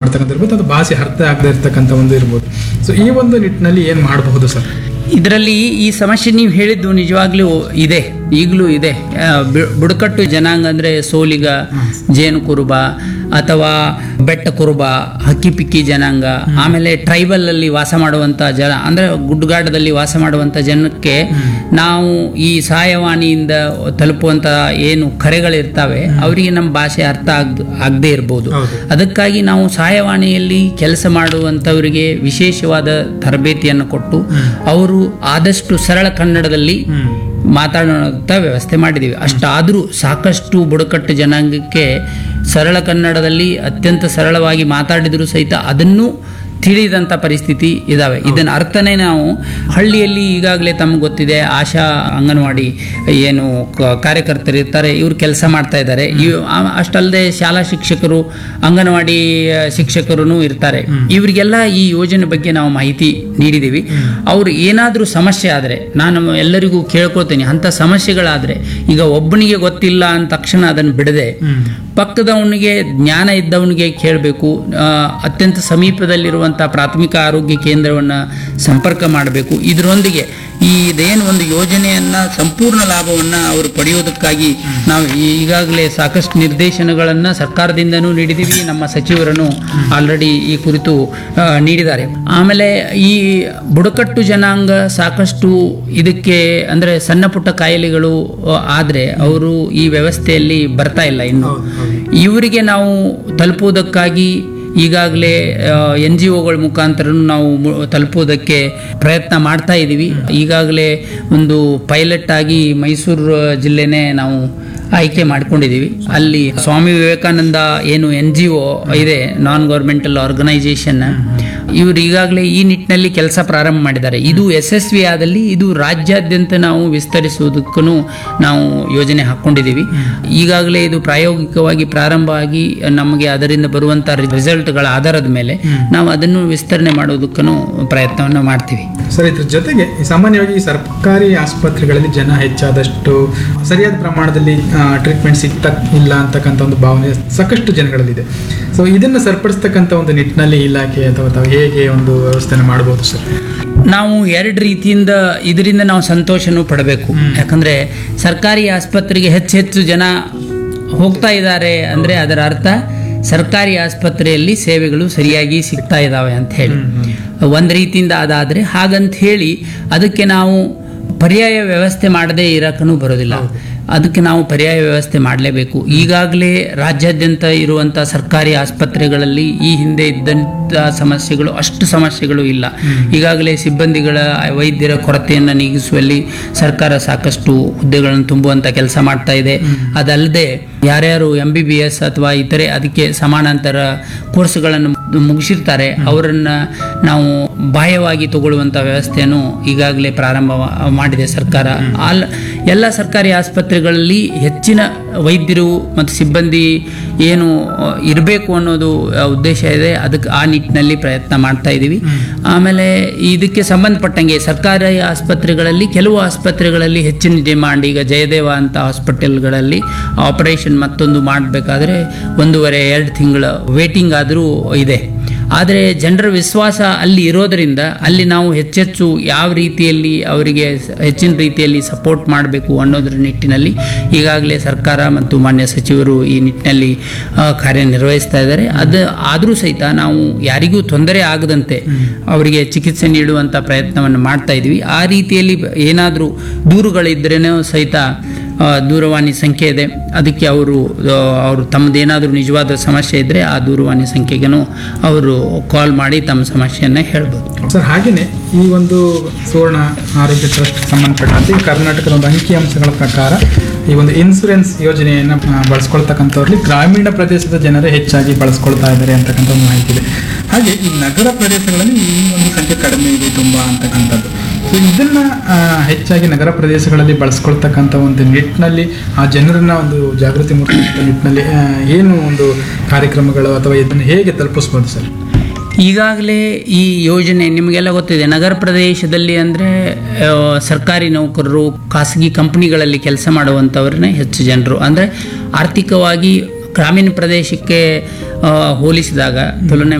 ಮಾಡ್ತಕ್ಕಂಥ ಇರ್ಬೋದು ಅದು ಭಾಷೆ ಅರ್ಥ ಆಗದೆ ಇರ್ತಕ್ಕಂಥ ಒಂದು ಇರ್ಬೋದು ಸೊ ಈ ಒಂದು ನಿಟ್ಟಿನಲ್ಲಿ ಏನು ಮಾಡಬಹುದು ಸರ್ ಇದರಲ್ಲಿ ಈ ಸಮಸ್ಯೆ ನೀವು ಹೇಳಿದ್ದು ನಿಜವಾಗ್ಲೂ ಇದೆ ಈಗಲೂ ಇದೆ ಆ, ಬಿ- ಬುಡಕಟ್ಟು ಜನಾಂಗ ಅಂದರೆ ಸೋಲಿಗ ಜೇನು ಕುರುಬ ಅಥವಾ ಬೆಟ್ಟ ಕುರುಬ ಹಕ್ಕಿ ಪಿಕ್ಕಿ ಜನಾಂಗ ಆಮೇಲೆ ಟ್ರೈಬಲ್ ಅಲ್ಲಿ ವಾಸ ಮಾಡುವಂಥ ಜನ ಅಂದರೆ ಗುಡ್ಡಗಾಡದಲ್ಲಿ ವಾಸ ಮಾಡುವಂಥ ಜನಕ್ಕೆ ನಾವು ಈ ಸಹಾಯವಾಣಿಯಿಂದ ತಲುಪುವಂಥ ಏನು ಕರೆಗಳಿರ್ತವೆ ಅವರಿಗೆ ನಮ್ಮ ಭಾಷೆ ಅರ್ಥ ಆಗ್ ಆಗದೇ ಇರ್ಬೋದು ಹೌದು. ಅದಕ್ಕಾಗಿ ನಾವು ಸಹಾಯವಾಣಿಯಲ್ಲಿ ಕೆಲಸ ಮಾಡುವಂಥವರಿಗೆ ವಿಶೇಷವಾದ ತರಬೇತಿಯನ್ನು ಕೊಟ್ಟು ಅವರು ಆದಷ್ಟು ಸರಳ ಕನ್ನಡದಲ್ಲಿ ಮಾತಾಡುವಂಥ ವ್ಯವಸ್ಥೆ ಮಾಡಿದ್ದೀವಿ ಅಷ್ಟಾದರೂ ಸಾಕಷ್ಟು ಬುಡಕಟ್ಟು ಜನಾಂಗಕ್ಕೆ ಸರಳ ಕನ್ನಡದಲ್ಲಿ ಅತ್ಯಂತ ಸರಳವಾಗಿ ಮಾತಾಡಿದರೂ ಸಹಿತ ಅದನ್ನು ತಿಳಿದಂಥ ಪರಿಸ್ಥಿತಿ ಇದಾವೆ ಇದನ್ನ ಅರ್ಥನೇ ನಾವು ಹಳ್ಳಿಯಲ್ಲಿ ಈಗಾಗಲೇ ತಮಗೆ ಗೊತ್ತಿದೆ ಆಶಾ ಅಂಗನವಾಡಿ ಏನು ಕ- ಕಾರ್ಯಕರ್ತರು ಇರ್ತಾರೆ ಇವರು ಕೆಲಸ ಮಾಡ್ತಾ ಇದ್ದಾರೆ ಇವ್- ಆ- ಅಷ್ಟಲ್ಲದೆ ಶಾಲಾ ಶಿಕ್ಷಕರು ಅಂಗನವಾಡಿ ಶಿಕ್ಷಕರು ಇರ್ತಾರೆ ಇವರಿಗೆಲ್ಲ ಈ ಯೋಜನೆ ಬಗ್ಗೆ ನಾವು ಮಾಹಿತಿ ನೀಡಿದ್ದೀವಿ ಅವರು ಏನಾದರೂ ಸಮಸ್ಯೆ ಆದರೆ ನಾನು ಎಲ್ಲರಿಗೂ ಕೇಳ್ಕೊತೀನಿ ಅಂಥ ಸಮಸ್ಯೆಗಳಾದರೆ ಈಗ ಒಬ್ಬನಿಗೆ ಗೊತ್ತಿಲ್ಲ ಅಂದ ತಕ್ಷಣ ಅದನ್ನು ಬಿಡದೆ ಪಕ್ಕದವನಿಗೆ ಜ್ಞಾನ ಇದ್ದವನಿಗೆ ಕೇಳಬೇಕು ಅತ್ಯಂತ ಸಮೀಪದಲ್ಲಿರುವಂಥ ಪ್ರಾಥಮಿಕ ಆರೋಗ್ಯ ಕೇಂದ್ರವನ್ನು ಸಂಪರ್ಕ ಮಾಡಬೇಕು ಇದರೊಂದಿಗೆ ಈ ಇದೇನು ಒಂದು ಯೋಜನೆಯನ್ನು ಸಂಪೂರ್ಣ ಲಾಭವನ್ನು ಅವರು ಪಡೆಯೋದಕ್ಕಾಗಿ ನಾವು ಈಗಾಗಲೇ ಸಾಕಷ್ಟು ನಿರ್ದೇಶನಗಳನ್ನು ಸರ್ಕಾರದಿಂದನೂ ನೀಡಿದ್ದೀವಿ ನಮ್ಮ ಸಚಿವರನ್ನು ಆಲ್ರೆಡಿ ಈ ಕುರಿತು ಆ, ನೀಡಿದ್ದಾರೆ ಆಮೇಲೆ ಈ ಬುಡಕಟ್ಟು ಜನಾಂಗ ಸಾಕಷ್ಟು ಇದಕ್ಕೆ ಅಂದರೆ ಸಣ್ಣ ಪುಟ್ಟ ಕಾಯಿಲೆಗಳು ಆದರೆ ಅವರು ಈ ವ್ಯವಸ್ಥೆಯಲ್ಲಿ ಬರ್ತಾ ಇಲ್ಲ ಇನ್ನು ಇವರಿಗೆ ನಾವು ತಲುಪುವುದಕ್ಕಾಗಿ ಈಗಾಗಲೇ ಎನ್ ಜಿ ಒಗಳ ಮುಖಾಂತರ ನಾವು ಮು- ತಲುಪುವುದಕ್ಕೆ ಪ್ರಯತ್ನ ಮಾಡ್ತಾ ಇದ್ದೀವಿ ಈಗಾಗಲೇ ಒಂದು ಪೈಲಟ್ ಆಗಿ ಮೈಸೂರು ಜಿಲ್ಲೆನೇ ನಾವು ಆಯ್ಕೆ ಮಾಡ್ಕೊಂಡಿದ್ದೀವಿ ಅಲ್ಲಿ ಸ್ವಾಮಿ ವಿವೇಕಾನಂದ ಏನು ಎನ್ ಜಿ ಒ ಇದೆ ನಾನ್ ಗೌರ್ಮೆಂಟಲ್ ಆರ್ಗನೈಸೇಷನ್ ಇವರು ಈಗಾಗಲೇ ಈ ನಿಟ್ಟಿನಲ್ಲಿ ಕೆಲಸ ಪ್ರಾರಂಭ ಮಾಡಿದ್ದಾರೆ ಇದು ಯಶಸ್ವಿ ಆದಲ್ಲಿ ಇದು ರಾಜ್ಯಾದ್ಯಂತ ನಾವು ವಿಸ್ತರಿಸುವುದಕ್ಕೂ ನಾವು ಯೋಜನೆ ಹಾಕ್ಕೊಂಡಿದ್ದೀವಿ ಈಗಾಗಲೇ ಇದು ಪ್ರಾಯೋಗಿಕವಾಗಿ ಪ್ರಾರಂಭ ಆಗಿ ನಮಗೆ ಅದರಿಂದ ಬರುವಂಥ ರಿಸಲ್ಟ್ಗಳ ಆಧಾರದ ಮೇಲೆ ನಾವು ಅದನ್ನು ವಿಸ್ತರಣೆ ಮಾಡೋದಕ್ಕೂ ಪ್ರಯತ್ನವನ್ನು ಮಾಡ್ತೀವಿ ಸರ್ ಇದ್ರ ಜೊತೆಗೆ ಈ ಸಾಮಾನ್ಯವಾಗಿ ಈ ಸರ್ಕಾರಿ ಆಸ್ಪತ್ರೆಗಳಲ್ಲಿ ಜನ ಹೆಚ್ಚಾದಷ್ಟು ಸರಿಯಾದ ಪ್ರಮಾಣದಲ್ಲಿ ಟ್ರೀಟ್ಮೆಂಟ್ ಸಿಗ್ತಾ ಇಲ್ಲ ಅಂತಕ್ಕಂಥ ಒಂದು ಭಾವನೆ ಸಾಕಷ್ಟು ಜನಗಳಲ್ಲಿದೆ ಸೊ ಇದನ್ನು ಸರಿಪಡಿಸ್ತಕ್ಕಂಥ ಒಂದು ನಿಟ್ಟಿನಲ್ಲಿ ಇಲಾಖೆ ಅಥವಾ ತಾವು ಹೇಗೆ ಒಂದು ವ್ಯವಸ್ಥೆನ ಮಾಡಬಹುದು ಸರ್ ನಾವು ಎರಡು ರೀತಿಯಿಂದ ಇದರಿಂದ ನಾವು ಸಂತೋಷನೂ ಪಡಬೇಕು ಯಾಕಂದ್ರೆ ಸರ್ಕಾರಿ ಆಸ್ಪತ್ರೆಗೆ ಹೆಚ್ಚು ಹೆಚ್ಚು ಜನ ಹೋಗ್ತಾ ಇದ್ದಾರೆ ಅಂದ್ರೆ ಅದರ ಅರ್ಥ ಸರ್ಕಾರಿ ಆಸ್ಪತ್ರೆಯಲ್ಲಿ ಸೇವೆಗಳು ಸರಿಯಾಗಿ ಸಿಗ್ತಾ ಇದ್ದಾವೆ ಅಂತ ಹೇಳಿ ಒಂದು ರೀತಿಯಿಂದ ಅದಾದರೆ ಹಾಗಂತ ಹೇಳಿ ಅದಕ್ಕೆ ನಾವು ಪರ್ಯಾಯ ವ್ಯವಸ್ಥೆ ಮಾಡದೇ ಇರಕ್ಕೂ ಬರೋದಿಲ್ಲ ಅದಕ್ಕೆ ನಾವು ಪರ್ಯಾಯ ವ್ಯವಸ್ಥೆ ಮಾಡಲೇಬೇಕು ಈಗಾಗಲೇ ರಾಜ್ಯಾದ್ಯಂತ ಇರುವಂಥ ಸರ್ಕಾರಿ ಆಸ್ಪತ್ರೆಗಳಲ್ಲಿ ಈ ಹಿಂದೆ ಇದ್ದಂಥ ಸಮಸ್ಯೆಗಳು ಅಷ್ಟು ಸಮಸ್ಯೆಗಳು ಇಲ್ಲ ಈಗಾಗಲೇ ಸಿಬ್ಬಂದಿಗಳ ವೈದ್ಯರ ಕೊರತೆಯನ್ನು ನೀಗಿಸುವಲ್ಲಿ ಸರ್ಕಾರ ಸಾಕಷ್ಟು ಹುದ್ದೆಗಳನ್ನು ತುಂಬುವಂಥ ಕೆಲಸ ಮಾಡ್ತಾ ಇದೆ ಅದಲ್ಲದೆ ಯಾರ್ಯಾರು ಎಂ ಬಿ ಬಿ ಎಸ್ ಅಥವಾ ಇತರೆ ಅದಕ್ಕೆ ಸಮಾನಾಂತರ ಕೋರ್ಸ್ಗಳನ್ನು ಮುಗಿಸಿರ್ತಾರೆ ಅವರನ್ನು ನಾವು ಬಾಹ್ಯವಾಗಿ ತಗೊಳ್ಳುವಂಥ ವ್ಯವಸ್ಥೆಯನ್ನು ಈಗಾಗಲೇ ಪ್ರಾರಂಭ ಮಾಡಿದೆ ಸರ್ಕಾರ ಆಲ್ ಎಲ್ಲ ಸರ್ಕಾರಿ ಆಸ್ಪತ್ರೆಗಳಲ್ಲಿ ಹೆಚ್ಚಿನ ವೈದ್ಯರು ಮತ್ತು ಸಿಬ್ಬಂದಿ ಏನು ಇರಬೇಕು ಅನ್ನೋದು ಆ, ಉದ್ದೇಶ ಇದೆ ಅದಕ್ಕೆ ಆ ನಿಟ್ಟಿನಲ್ಲಿ ಪ್ರಯತ್ನ ಮಾಡ್ತಾ ಇದ್ದೀವಿ ಆಮೇಲೆ ಇದಕ್ಕೆ ಸಂಬಂಧಪಟ್ಟಂಗೆ ಸರ್ಕಾರಿ ಆಸ್ಪತ್ರೆಗಳಲ್ಲಿ ಕೆಲವು ಆಸ್ಪತ್ರೆಗಳಲ್ಲಿ ಹೆಚ್ಚಿನ ಡಿಮಾಂಡ್ ಈಗ ಜಯದೇವ ಅಂತ ಹಾಸ್ಪಿಟಲ್ಗಳಲ್ಲಿ ಆಪರೇಷನ್ ಮತ್ತೊಂದು ಮಾಡಬೇಕಾದ್ರೆ ಒಂದೂವರೆ ಎರಡು ತಿಂಗಳ ವೇಟಿಂಗ್ ಆದರೂ ಇದೆ ಆದರೆ ಜನರ ವಿಶ್ವಾಸ ಅಲ್ಲಿ ಇರೋದರಿಂದ ಅಲ್ಲಿ ನಾವು ಹೆಚ್ಚೆಚ್ಚು ಯಾವ ರೀತಿಯಲ್ಲಿ ಅವರಿಗೆ ಸ- ಹೆಚ್ಚಿನ ರೀತಿಯಲ್ಲಿ ಸಪೋರ್ಟ್ ಮಾಡಬೇಕು ಅನ್ನೋದ್ರ ನಿಟ್ಟಿನಲ್ಲಿ ಈಗಾಗಲೇ ಸರ್ಕಾರ ಮತ್ತು ಮಾನ್ಯ ಸಚಿವರು ಈ ನಿಟ್ಟಿನಲ್ಲಿ ಆ, ಕಾರ್ಯನಿರ್ವಹಿಸ್ತಾ ಇದ್ದಾರೆ ಅದು ಆದರೂ ಸಹಿತ ನಾವು ಯಾರಿಗೂ ತೊಂದರೆ ಆಗದಂತೆ ಅವರಿಗೆ ಚಿಕಿತ್ಸೆ ನೀಡುವಂಥ ಪ್ರಯತ್ನವನ್ನು ಮಾಡ್ತಾ ಇದ್ವಿ ಆ ರೀತಿಯಲ್ಲಿ ಏನಾದರೂ ದೂರುಗಳಿದ್ರೇನೂ ಸಹಿತ ಆ, ದೂರವಾಣಿ ಸಂಖ್ಯೆ ಇದೆ ಅದಕ್ಕೆ ಅವರು ಆ, ಅವರು ತಮ್ಮದೇನಾದರೂ ನಿಜವಾದ ಸಮಸ್ಯೆ ಇದ್ದರೆ ಆ ದೂರವಾಣಿ ಸಂಖ್ಯೆಗೂ ಅವರು ಕಾಲ್ ಮಾಡಿ ತಮ್ಮ ಸಮಸ್ಯೆಯನ್ನು ಹೇಳ್ಬೋದು ಸರ್ ಹಾಗೆಯೇ ಈ ಒಂದು ಸುವರ್ಣ ಆರೋಗ್ಯ ಟ್ರಸ್ಟ್ ಸಂಬಂಧಪಟ್ಟಂತೆ ಈ ಕರ್ನಾಟಕದ ಒಂದು ಅಂಕಿಅಂಶಗಳ ಪ್ರಕಾರ ಈ ಒಂದು ಇನ್ಸೂರೆನ್ಸ್ ಯೋಜನೆಯನ್ನು ಆ, ಬಳಸ್ಕೊಳ್ತಕ್ಕಂಥವ್ರಲ್ಲಿ ಗ್ರಾಮೀಣ ಪ್ರದೇಶದ ಜನರೇ ಹೆಚ್ಚಾಗಿ ಬಳಸ್ಕೊಳ್ತಾ ಇದ್ದಾರೆ ಅಂತಕ್ಕಂಥ ಒಂದು ಮಾಹಿತಿ ಇದೆ ಹಾಗೆ ಈ ನಗರ ಪ್ರದೇಶಗಳಲ್ಲಿ ಈ ಒಂದು ಸಂಖ್ಯೆ ಕಡಿಮೆ ಇದೆ ತುಂಬ ಅಂತಕ್ಕಂಥದ್ದು ಸೊ ಇದನ್ನ ಆ, ಹೆಚ್ಚಾಗಿ ನಗರ ಪ್ರದೇಶಗಳಲ್ಲಿ ಬಳಸ್ಕೊಳ್ತಕ್ಕಂಥ ಒಂದು ನಿಟ್ಟಿನಲ್ಲಿ ಆ ಜನರನ್ನ ಒಂದು ಜಾಗೃತಿ ಮೂಡಿಸುವಂಥ ನಿಟ್ಟಿನಲ್ಲಿ ಆ, ಏನು ಒಂದು ಕಾರ್ಯಕ್ರಮಗಳು ಅಥವಾ ಇದನ್ನು ಹೇಗೆ ತಲುಪಿಸ್ಬೋದು ಸರ್ ಈಗಾಗಲೇ ಈ ಯೋಜನೆ ನಿಮಗೆಲ್ಲ ಗೊತ್ತಿದೆ ನಗರ ಪ್ರದೇಶದಲ್ಲಿ ಅಂದರೆ ಸರ್ಕಾರಿ ನೌಕರರು ಖಾಸಗಿ ಕಂಪನಿಗಳಲ್ಲಿ ಕೆಲಸ ಮಾಡುವಂಥವ್ರನ್ನೇ ಹೆಚ್ಚು ಜನರು ಅಂದರೆ ಆರ್ಥಿಕವಾಗಿ ಗ್ರಾಮೀಣ ಪ್ರದೇಶಕ್ಕೆ ಆ, ಹೋಲಿಸಿದಾಗ ತುಲನೆ